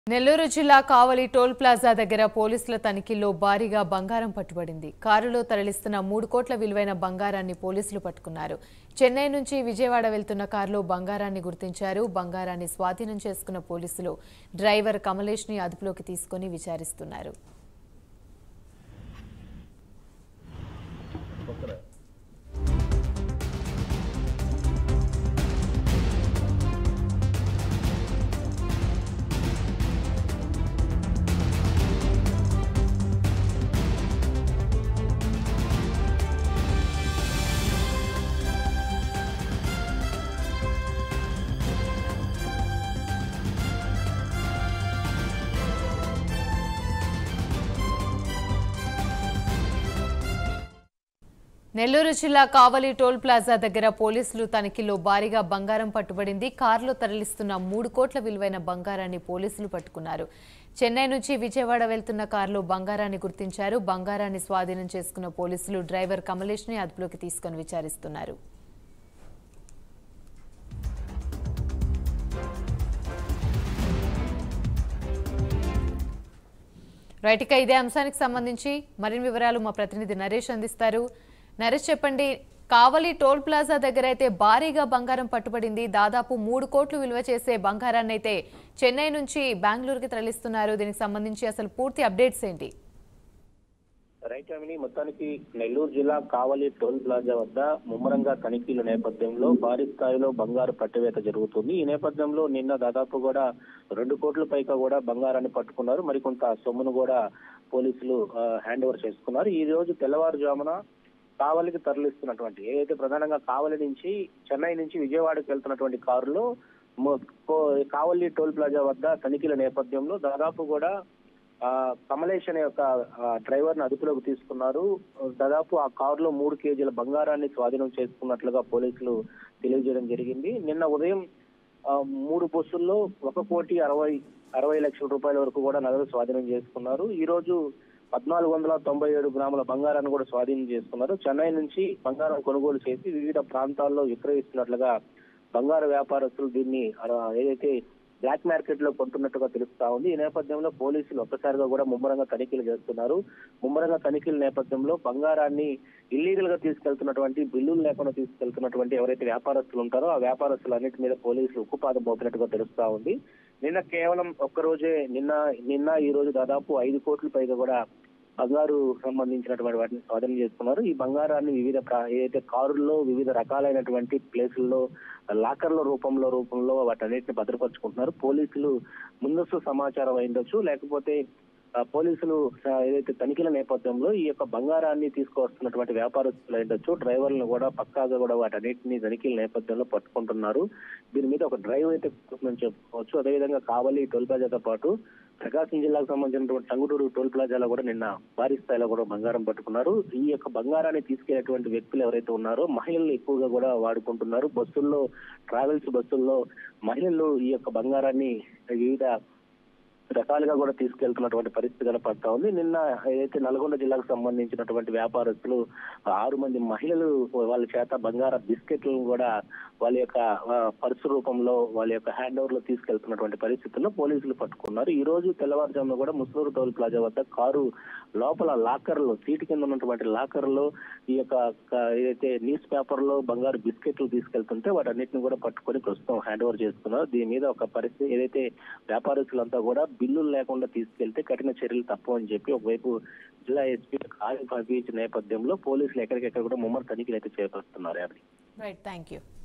నెల్లూరు జిల్లా కావలి toll plaza దగ్గర పోలీసుల తనిఖీల్లో భారీగా బంగారం పట్టుబడింది కారులో తరలిస్తున్న మూడు కోట్ల విలువైన బంగారాన్ని పోలీసులు పట్టుకున్నారు చెన్నై నుంచి విజయవాడ వెళ్తున్న కారులో బంగారాన్ని గుర్తించారు బంగారాన్ని స్వాధీనం చేసుకున్న పోలీసులు డ్రైవర్ కమలేష్ ని అదుపులోకి తీసుకుని విచారిస్తున్నారు నెల్లూరు జిల్లా కావలి టోల్ ప్లాజా దగ్గర పోలీసులు తనిఖీలో భారీగా బంగారం పట్టుబడింది కారులో తరలిస్తున్న మూడు కోట్ల విలువైన బంగారాన్ని పోలీసులు పట్టుకున్నారు చెన్నై నుంచి విజయవాడ వెళ్తున్న కారులో బంగారాన్ని గుర్తించారు బంగారాన్ని స్వాధీనం చేసుకున్న పోలీసులు డ్రైవర్ కమలేష్ ని అదుపులోకి తీసుకుని విచారిస్తున్నారు రైట్ ఇక ఇదే అంశానికి సంబంధించి మరిన్ని వివరాలు మా ప్రతినిధి నరేష్ అందిస్తారు నరేష్ చెప్పండి కావలి టోల్ ప్లాజా దగ్గర అయితే భారీగా బంగారం పట్టుబడింది దాదాపు మూడు కోట్లు విలువ చేసే బంగారాన్ని అయితే చెన్నై నుంచి బెంగళూరుకి తరలిస్తున్నారు దీనికి సంబంధించి అసలు పూర్తి అప్డేట్స్ ఏంటి రైట్ అమిని మొత్తానికి నెల్లూరు జిల్లా కావలి టోల్ ప్లాజా వద్ద ముమ్మరంగా తనిఖీల నేపథ్యంలో భారీ స్థాయిలో బంగారు పట్టివేత జరుగుతుంది ఈ నేపథ్యంలో నిన్న దాదాపు కూడా రెండు కోట్ల పైగా కూడా బంగారాన్ని పట్టుకున్నారు మరికొంత సొమ్మును కూడా పోలీసులు ఆ, హ్యాండ్ ఓవర్ చేసుకున్నారు ఈ రోజు తెల్లవారుజామున కావలికి తరలిస్తున్నటువంటి ఏదైతే ప్రధానంగా కావలి నుంచి చెన్నై నుంచి విజయవాడకి వెళ్తున్నటువంటి కారులో మొ- కో- కావలి టోల్ ప్లాజా వద్ద తనిఖీల నేపథ్యంలో దాదాపు కూడా ఆ కమలేష్ అనే ఒక డ్రైవర్ ని అదుపులోకి తీసుకున్నారు దాదాపు ఆ కారులో మూడు కేజీల బంగారాన్ని స్వాధీనం చేసుకున్నట్లుగా పోలీసులు తెలియజేయడం జరిగింది నిన్న ఉదయం ఆ, మూడు బస్సుల్లో ఒక కోటి అరవై అరవై లక్షల రూపాయల వరకు కూడా నగదు స్వాధీనం చేసుకున్నారు ఈ రోజు పద్నాలుగు వందల తొంభై ఏడు గ్రాముల బంగారాన్ని కూడా స్వాధీనం చేసుకున్నారు చెన్నై నుంచి బంగారం కొనుగోలు చేసి వివిధ ప్రాంతాల్లో విక్రయిస్తున్నట్లుగా బంగారు వ్యాపారస్తులు దీన్ని ఆ, ఏదైతే బ్లాక్ మార్కెట్ లో కొంటున్నట్టుగా తెలుస్తా ఉంది ఈ నేపథ్యంలో పోలీసులు ఒక్కసారిగా కూడా ముమ్మరంగా తనిఖీలు చేస్తున్నారు ముమ్మరంగా తనిఖీల నేపథ్యంలో బంగారాన్ని ఇల్లీగల్ గా తీసుకెళ్తున్నటువంటి బిల్లులు లేకుండా తీసుకెళ్తున్నటువంటి ఎవరైతే వ్యాపారస్తులు ఉంటారో ఆ వ్యాపారస్తులన్నిటి మీద పోలీసులు ఉక్కుపాదం మోపినట్టుగా తెలుస్తా ఉంది నిన్న కేవలం ఒక్క రోజే నిన్న నిన్న ఈ రోజు దాదాపు ఐదు కోట్ల పైగా కూడా బంగారు సంబంధించినటువంటి వాటిని స్వాధీనం చేసుకున్నారు ఈ బంగారాన్ని వివిధ ప్రా- ఏదైతే కారుల్లో వివిధ రకాలైనటువంటి ప్లేసుల్లో లాకర్ల రూపంలో రూపంలో వాటన్నిటిని భద్రపరుచుకుంటున్నారు పోలీసులు ముందస్తు సమాచారం అయిండొచ్చు లేకపోతే ఆ, పోలీసులు ఆ, ఏదైతే తనిఖీల నేపథ్యంలో ఈ యొక్క బంగారాన్ని తీసుకువస్తున్నటువంటి వ్యాపారస్తులు అయిండొచ్చు డ్రైవర్లను కూడా పక్కాగా కూడా వాటన్నిటిని తనిఖీల నేపథ్యంలో పట్టుకుంటున్నారు దీని మీద ఒక డ్రైవ్ అయితే మనం చెప్పుకోవచ్చు అదేవిధంగా కావలి టోల్ ప్లాజాతో పాటు ప్రకాశం జిల్లాకు సంబంధించినటువంటి టంగుటూరు టోల్ ప్లాజాలో కూడా నిన్న భారీ స్థాయిలో కూడా బంగారం పట్టుకున్నారు ఈ యొక్క బంగారాన్ని తీసుకెళ్లేటువంటి వ్యక్తులు ఎవరైతే ఉన్నారో మహిళలు ఎక్కువగా కూడా వాడుకుంటున్నారు బస్సుల్లో ట్రావెల్స్ బస్సుల్లో మహిళలు ఈ యొక్క బంగారాన్ని వివిధ రకాలుగా కూడా తీసుకెళ్తున్నటువంటి పరిస్థితి కనపడతా ఉంది నిన్న ఏదైతే నల్గొండ జిల్లాకు సంబంధించినటువంటి వ్యాపారస్తులు ఆరు మంది మహిళలు వాళ్ళ చేత బంగార బిస్కెట్లను కూడా వాళ్ళ యొక్క ఆ, పర్సు రూపంలో వాళ్ళ యొక్క హ్యాండ్ ఓవర్ లో తీసుకెళ్తున్నటువంటి పరిస్థితుల్లో పోలీసులు పట్టుకున్నారు ఈ రోజు తెల్లవారుజామున కూడా ముస్లూరు టోల్ ప్లాజా వద్ద కారు లోపల లాకర్ లో సీటు కింద ఉన్నటువంటి లాకర్ లో ఈ యొక్క క- ఏదైతే న్యూస్ పేపర్ లో బంగారు బిస్కెట్లు తీసుకెళ్తుంటే వాటన్నిటిని కూడా పట్టుకొని ప్రస్తుతం హ్యాండ్ ఓవర్ చేస్తున్నారు దీని మీద ఒక పరిస్థితి ఏదైతే వ్యాపారస్తులంతా కూడా బిల్లులు లేకుండా తీసుకెళ్తే కఠిన చర్యలు తప్పు అని చెప్పి ఒకవైపు జిల్లా ఎస్పీ ఆగి పంపించిన నేపథ్యంలో పోలీసులు ఎక్కడికెక్కడ కూడా ముమ్మర తనిఖీలు అయితే చేపడుతున్నారు యాభై రైట్ థ్యాంక్ యూ